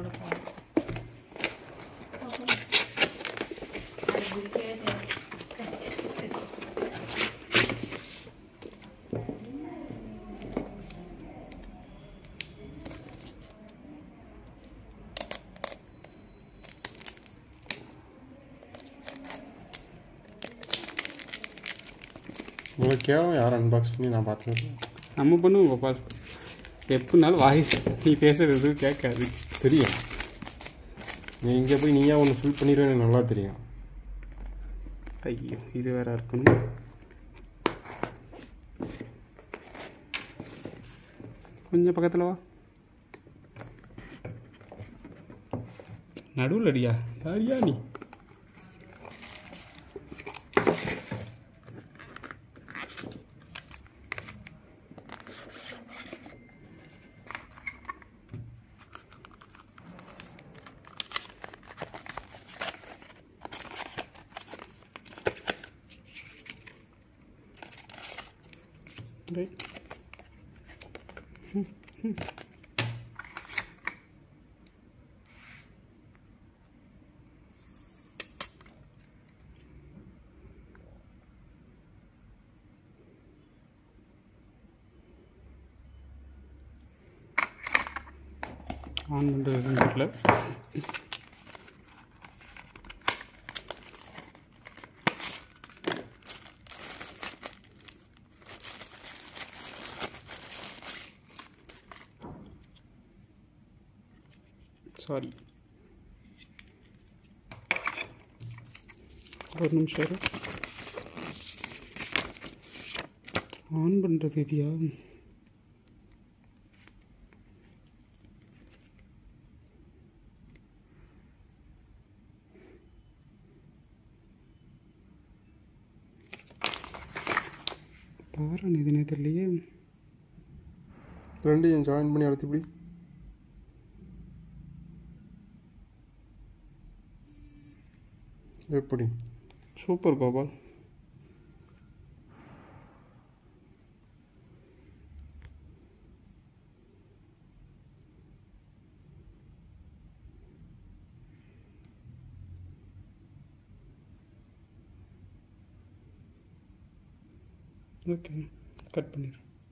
இருக்கும் அது பிடிக்கவே தெரியாது உங்களுக்கு கேவலம் யார் அன்பாக்ஸ் பண்ணி நான் பார்த்தது நம்ம பண்ணுவோம் கோபால் எப்படினாலும் வாய்ஸ் நீ பேசுறது எதுவும் கேட்காது தெரியும் நீ இங்கே போய் நீயா ஒன்று ஃபில் பண்ணிடுவேன் எனக்கு நல்லா தெரியும் ஐயோ இது வேற இருக்கணும் கொஞ்சம் பக்கத்தில் வா நடுவில் அடியா யாரியா நீ ரைட் ஆன் பண்ணுறது தெரியல சாரி ஒரு நிமிஷம் இரு. ஆன் பண்ணுறது இதையா பாரு இதுனே தெரியலையே ரெண்டையும் ஜாயின் பண்ணி அடுத்து இப்படி எப்படி சூப்பர் கோபால் ஓகே கட் பண்ணிடு